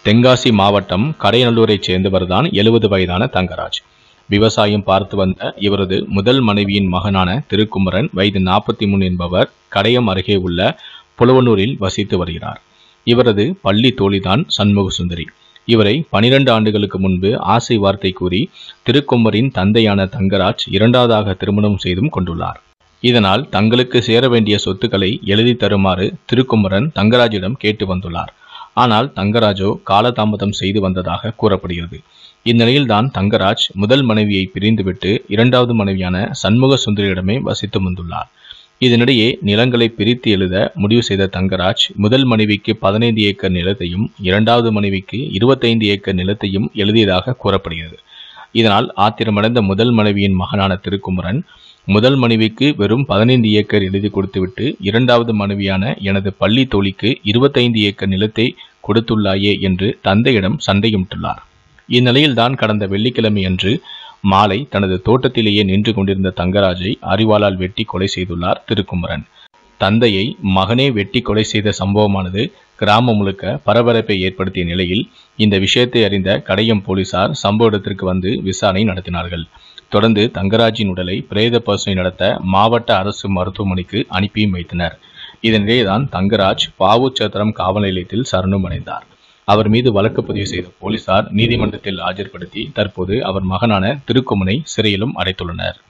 தென்காசி மாவட்டம் கடையநல்லூரைச் சேர்ந்தவர்தான் எழுபது வயதான தங்கராஜ் விவசாயம் பார்த்து வந்த இவரது முதல் மனைவியின் மகனான திருக்குமரன் வயது நாற்பத்தி மூணு என்பவர் கடையம் அருகே உள்ள புலவனூரில் வசித்து வருகிறார் இவரது பள்ளி தோழிதான் சண்முக சுந்தரி இவரை பனிரெண்டு ஆண்டுகளுக்கு முன்பு ஆசை வார்த்தை கூறி திருக்குமரின் தந்தையான தங்கராஜ் இரண்டாவதாக திருமணம் செய்தும் கொண்டுள்ளார் இதனால் தங்களுக்கு சேர வேண்டிய சொத்துக்களை எழுதி தருமாறு திருக்குமரன் தங்கராஜிடம் கேட்டு வந்துள்ளார் ஆனால் தங்கராஜோ காலதாமதம் செய்து வந்ததாக கூறப்படுகிறது இந்நிலையில்தான் தங்கராஜ் முதல் மனைவியை பிரிந்துவிட்டு இரண்டாவது மனைவியான சண்முக சுந்தரியிடமே வசித்து வந்துள்ளார் இதனிடையே நிலங்களை பிரித்து எழுத முடிவு செய்த தங்கராஜ் முதல் மனைவிக்கு பதினைந்து ஏக்கர் நிலத்தையும் இரண்டாவது மனைவிக்கு இருபத்தைந்து ஏக்கர் நிலத்தையும் எழுதியதாக கூறப்படுகிறது இதனால் ஆத்திரமடைந்த முதல் மனைவியின் மகனான திருக்குமரன் முதல் மனைவிக்கு வெறும் பதினைந்து ஏக்கர் எழுதி கொடுத்துவிட்டு இரண்டாவது மனைவியான எனது பள்ளி தோழிக்கு இருபத்தைந்து ஏக்கர் நிலத்தை கொடுத்துள்ளாயே என்று தந்தையிடம் சண்டையிட்டுள்ளார் இந்நிலையில்தான் கடந்த வெள்ளிக்கிழமை அன்று மாலை தனது தோட்டத்திலேயே நின்று கொண்டிருந்த தங்கராஜை அறிவாளால் வெட்டி கொலை செய்துள்ளார் திருக்குமரன் தந்தையை மகனே வெட்டி கொலை செய்த சம்பவமானது கிராமம் முழுக்க பரபரப்பை ஏற்படுத்திய நிலையில் இந்த விஷயத்தை அறிந்த கடையம் போலீசார் சம்பவ இடத்திற்கு வந்து விசாரணை நடத்தினார்கள் தொடர்ந்து தங்கராஜின் உடலை பிரேத பரிசோதனை நடத்த மாவட்ட அரசு மருத்துவமனைக்கு அனுப்பியும் வைத்தனர் இதனிடையேதான் தங்கராஜ் பாவுச்சத்திரம் காவல் நிலையத்தில் சரணம் அடைந்தார் அவர் மீது வழக்கு பதிவு செய்த போலீசார் நீதிமன்றத்தில் ஆஜர்படுத்தி தற்போது அவர் மகனான திருக்குமனை சிறையிலும் அடைத்துள்ளனர்